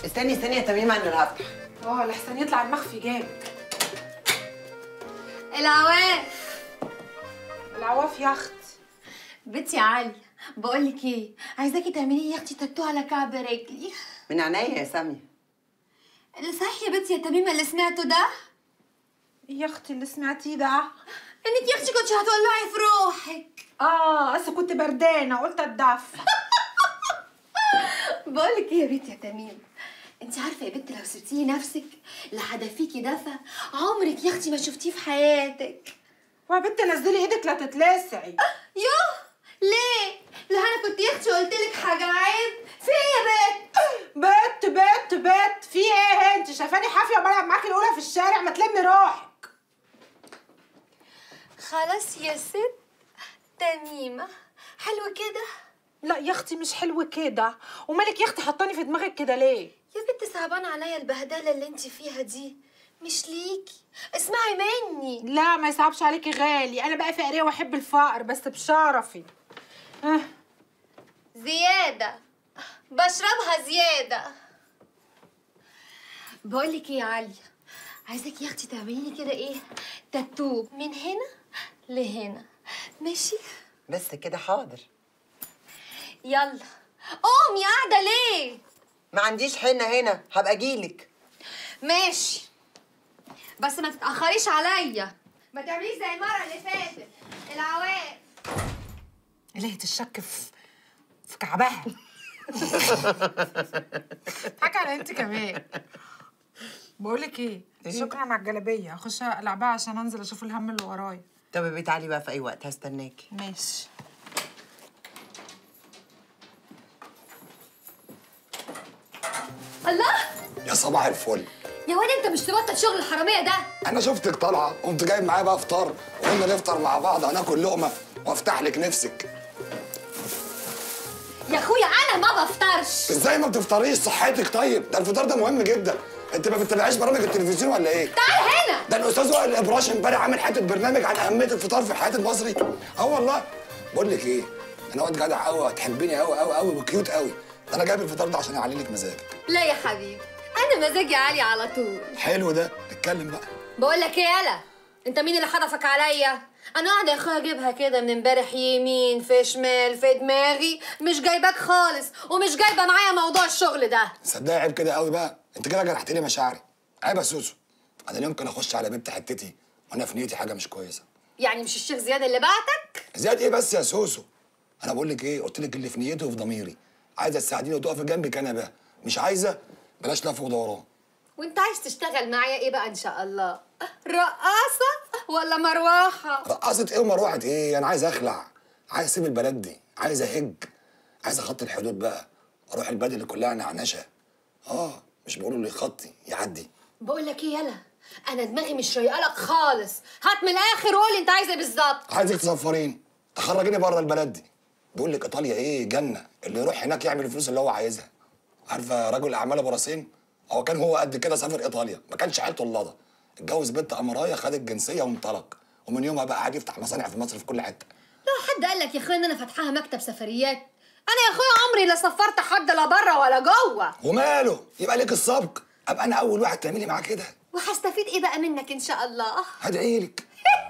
استني استني يا تميم انا هفتح اه لحسن يطلع المخفي جامد العواف العواف يا اخت بنتي علي بقول لك ايه عايزاكي تعملي يا اختي تاتو على كعب رجلي من عينيا يا ساميه اللي صحيح يا بنتي يا تميمه اللي سمعته ده إيه يا اختي اللي سمعتيه ده انك يا اختي كنت هتولعي في روحك اه اصل كنت بردانه قلت اتدفى بقول لك ايه يا بنتي يا تميم انت عارفه يا بنت لو سبتيه نفسك لحدفيكي دفى عمرك يا اختي ما شفتيه في حياتك ويا بنت نزلي ايدك لا تتلسعي يوه ليه لا انا كنت يا اختي قلت لك حاجه عيب في ايه يا بنت بت بت بت في ايه انت شايفاني حافيه وبلعب معاكي الاولى في الشارع ما تلمي روحك خلاص يا ست تميمه حلو كده لا يا اختي مش حلو كده ومالك يا اختي حطاني في دماغك كده ليه يا بنت صعبان عليا البهدله اللي انت فيها دي مش ليكي اسمعي مني لا ما يصعبش عليكي غالي انا بقى فقريه واحب الفقر بس بشرفي اه زياده بشربها زياده بقول لك ايه يا علي عايزاك يا اختي تعملي لي كده ايه تاتو من هنا لهنا ماشي بس كده حاضر يلا قومي قاعده ليه ما عنديش حنه هنا هبقى اجيلك ماشي بس ما تتاخريش عليا ما تعمليش زي المره اللي فاتت العواف لقيت الشك في في كعبها حكى على انت كمان بقول لك ايه شكرا على الجلابيه اخش العبها عشان انزل اشوف الهم اللي ورايا طب يا بيه تعالي بقى في اي وقت هستناكي ماشي الله يا صباح الفل يا واد انت مش تبطل شغل الحراميه ده انا شفتك طالعه قمت جايب معايا بقى فطار وقلنا نفطر مع بعض هناكل لقمه وافتح لك نفسك يا اخويا انا ما بفطرش ازاي ما بتفطريش صحتك طيب ده الفطار ده مهم جدا انت ما بتتابعيش برامج التلفزيون ولا ايه تعال هنا ده الاستاذ وائل الابراش امبارح عامل حته برنامج عن اهميه الفطار في حياه المصري اه والله بقول لك ايه انا واد جدع قوي هتحبيني قوي قوي قوي وكيوت قوي ده انا جايب الفطار ده عشان اعلي لك مزاجك لا يا حبيبي انا مزاجي عالي على طول حلو ده نتكلم بقى بقول لك ايه يالا انت مين اللي حدفك عليا انا قاعده يا اخويا اجيبها كده من امبارح يمين في شمال في دماغي مش جايباك خالص ومش جايبه معايا موضوع الشغل ده صدقني عيب كده قوي بقى انت كده جرحت لي مشاعري عيب يا سوسو انا لا يمكن اخش على بنت حتتي وانا في نيتي حاجه مش كويسه يعني مش الشيخ زياد اللي بعتك زياد ايه بس يا سوسو انا بقول لك ايه قلت لك اللي في نيتي وفي ضميري عايزه تساعديني وتقفي جنبي كنبه مش عايزه بلاش لف ودوران وانت عايز تشتغل معايا ايه بقى ان شاء الله رقاصه ولا مروحه رقصت ايه ومروحه ايه انا عايز اخلع عايز اسيب البلد دي عايز اهج عايز اخطي الحدود بقى اروح البلد اللي كلها نعنشه اه مش بيقولوا اللي يخطي يعدي بقول لك ايه يالا انا دماغي مش رايقالك خالص هات من الاخر وقولي انت عايز ايه بالظبط عايزك تسفريني تخرجيني بره البلد دي بيقول لك ايطاليا ايه جنه اللي يروح هناك يعمل الفلوس اللي هو عايزها عارفه رجل اعمال ابو راسين هو كان هو قد كده سافر ايطاليا ما كانش عيلته اللضه اتجوز بنت امرايه خد الجنسيه وانطلق ومن يومها بقى قاعد يفتح مصانع في مصر في كل حته لو حد قال لك يا اخويا ان انا فاتحاها مكتب سفريات انا يا اخويا عمري لا سفرت حد لا بره ولا جوه وماله يبقى لك السبق ابقى انا اول واحد تعملي معاه كده وهستفيد ايه بقى منك ان شاء الله هدعي لك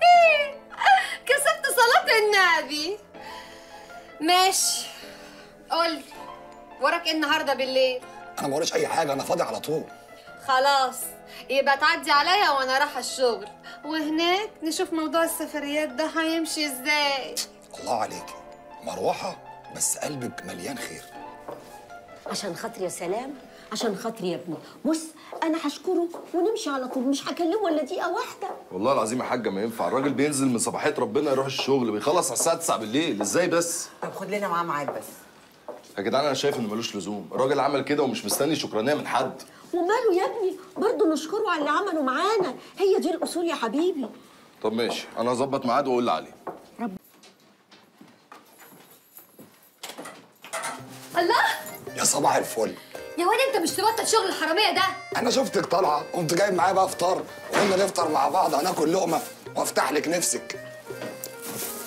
كسبت صلاة النبي ماشي قولي وراك ايه النهارده بالليل انا ما وريش اي حاجه انا فاضي على طول خلاص يبقى تعدي عليا وانا رايحه الشغل وهناك نشوف موضوع السفريات ده هيمشي ازاي الله عليك مروحه بس قلبك مليان خير عشان خاطري يا سلام عشان خاطري يا ابني بص انا هشكره ونمشي على طول مش هكلمه ولا دقيقه واحده والله العظيم يا حاجه ما ينفع الراجل بينزل من صباحيه ربنا يروح الشغل بيخلص على الساعه 9 بالليل ازاي بس طب خد لنا معاه ميعاد بس يا جدعان انا شايف انه ملوش لزوم الراجل عمل كده ومش مستني شكرانيه من حد وماله يا ابني برضه نشكره على اللي عمله معانا هي دي الاصول يا حبيبي طب ماشي انا هظبط ميعاد واقول عليه الله يا صباح الفل يا واد انت مش تبطل شغل الحراميه ده انا شفتك طالعه قمت جايب معايا بقى فطار وقلنا نفطر مع بعض هناكل لقمه وافتح لك نفسك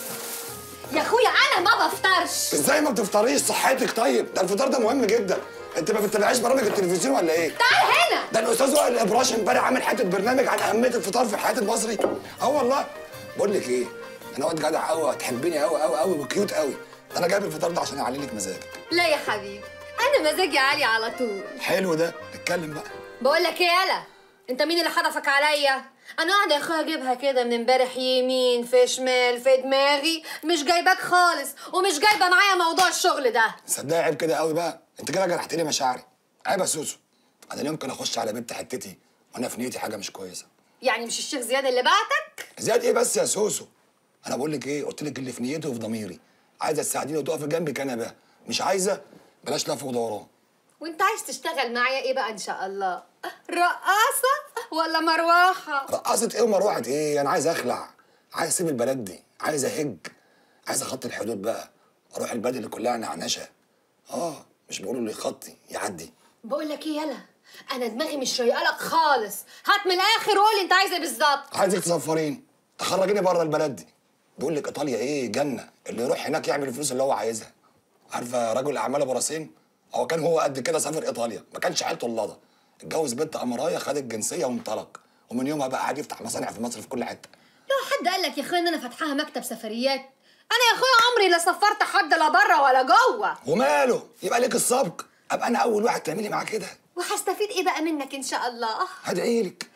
يا اخويا انا ما بفطرش ازاي ما بتفطريش صحتك طيب ده الفطار ده مهم جدا انت ما بتتابعيش برامج التلفزيون ولا ايه؟ تعال هنا ده الاستاذ وائل الابراش امبارح عامل حته برنامج عن اهميه الفطار في حياه المصري اه والله بقول لك ايه انا واد جدع قوي هتحبيني قوي قوي قوي وكيوت قوي انا جايب الفطار ده عشان اعلي لك مزاجك لا يا حبيبي انا مزاجي عالي على طول حلو ده نتكلم بقى بقول لك ايه يالا انت مين اللي حدفك عليا انا قاعده يا اخويا اجيبها كده من امبارح يمين في شمال في دماغي مش جايباك خالص ومش جايبه معايا موضوع الشغل ده صدقني عيب كده قوي بقى انت كده جرحت لي مشاعري عيب يا سوسو انا لا يمكن اخش على بنت حتتي وانا في نيتي حاجه مش كويسه يعني مش الشيخ زياد اللي بعتك زياد ايه بس يا سوسو انا بقول لك ايه قلت لك اللي في نيتي وفي ضميري عايزه تساعديني وتقفي جنبي كنبه مش عايزه بلاش لف ودوران وانت عايز تشتغل معايا ايه بقى ان شاء الله رقاصه ولا مروحه رقصت ايه ومروحه ايه انا عايز اخلع عايز اسيب البلد دي عايز اهج عايز اخطي الحدود بقى اروح البلد اللي كلها نعنشه اه مش بيقولوا اللي يخطي يعدي بقول لك ايه يالا انا دماغي مش رايقالك خالص هات من الاخر وقول لي انت عايز ايه بالظبط عايزك تسفريني تخرجيني بره البلد دي بيقول لك ايطاليا ايه جنه اللي يروح هناك يعمل الفلوس اللي هو عايزها عارفه رجل اعمال ابو راسين هو كان هو قد كده سافر ايطاليا ما كانش عيلته اللضه اتجوز بنت امرايه خد الجنسيه وانطلق ومن يومها بقى قاعد يفتح مصانع في مصر في كل حته لو حد قال لك يا اخويا ان انا فاتحاها مكتب سفريات انا يا اخويا عمري لا سفرت حد لا بره ولا جوه وماله يبقى لك السبق ابقى انا اول واحد تعملي معاه كده وهستفيد ايه بقى منك ان شاء الله هدعي لك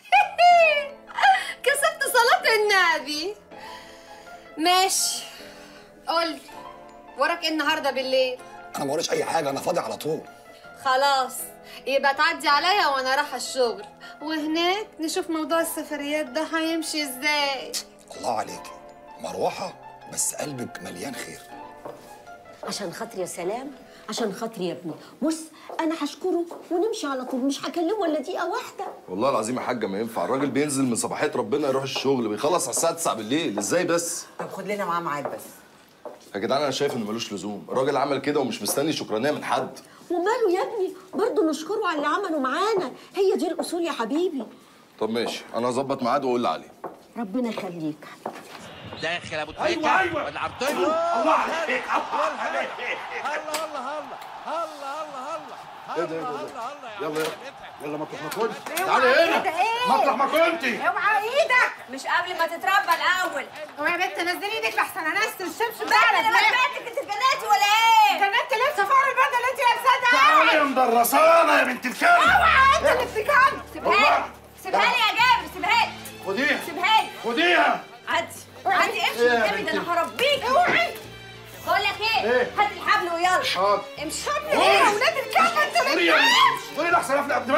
كسبت صلاة النبي ماشي قولي وراك ايه النهارده بالليل انا ما وريش اي حاجه انا فاضي على طول خلاص يبقى تعدي عليا وانا رايحه الشغل وهناك نشوف موضوع السفريات ده هيمشي ازاي الله عليك مروحه بس قلبك مليان خير عشان خاطري يا سلام عشان خاطري يا ابني بص انا هشكره ونمشي على طول مش هكلمه ولا دقيقه واحده والله العظيم يا حاجه ما ينفع الراجل بينزل من صباحيه ربنا يروح الشغل بيخلص على الساعه 9 بالليل ازاي بس طب خد لنا معاه ميعاد بس يا جدعان انا شايف انه ملوش لزوم الراجل عمل كده ومش مستني شكرانيه من حد وماله يا ابني برضه نشكره على اللي عمله معانا هي دي الاصول يا حبيبي طب ماشي انا هظبط ميعاد واقول عليه ربنا يخليك داخل ابو تريكه ايوه ايوه ولا عرضت له الله عليك الله عليك الله الله الله الله الله ايه ده ايه ده يلا يلا يلا ما تروح ما كنت تعالي هنا مطرح ما كنتي اوعى ايدك مش قبل ما تتربى الاول اوعى يا بنت نزلي ايدك لحسن انست الشمس بقى على انا دماغك بسمعتك انت اتجننتي ولا ايه كانت لسه فوق البدله اللي انت لابساها تعالي ده يا مدرسانه يا بنت الكلب اوعى انت اللي بتتكلم سيبها لي سيبها لي يا جابر سيبها لي خديها سيبها لي خديها عدي عدي امشي إيه يا قدامي ده بنتي؟ انا هربيك اوعي بقول لك ايه إيه؟ هات الحبل ويلا حاضر امشي ايه يا ولاد الكلب انت اللي خدي يا خدي لحسن افلق قبل ما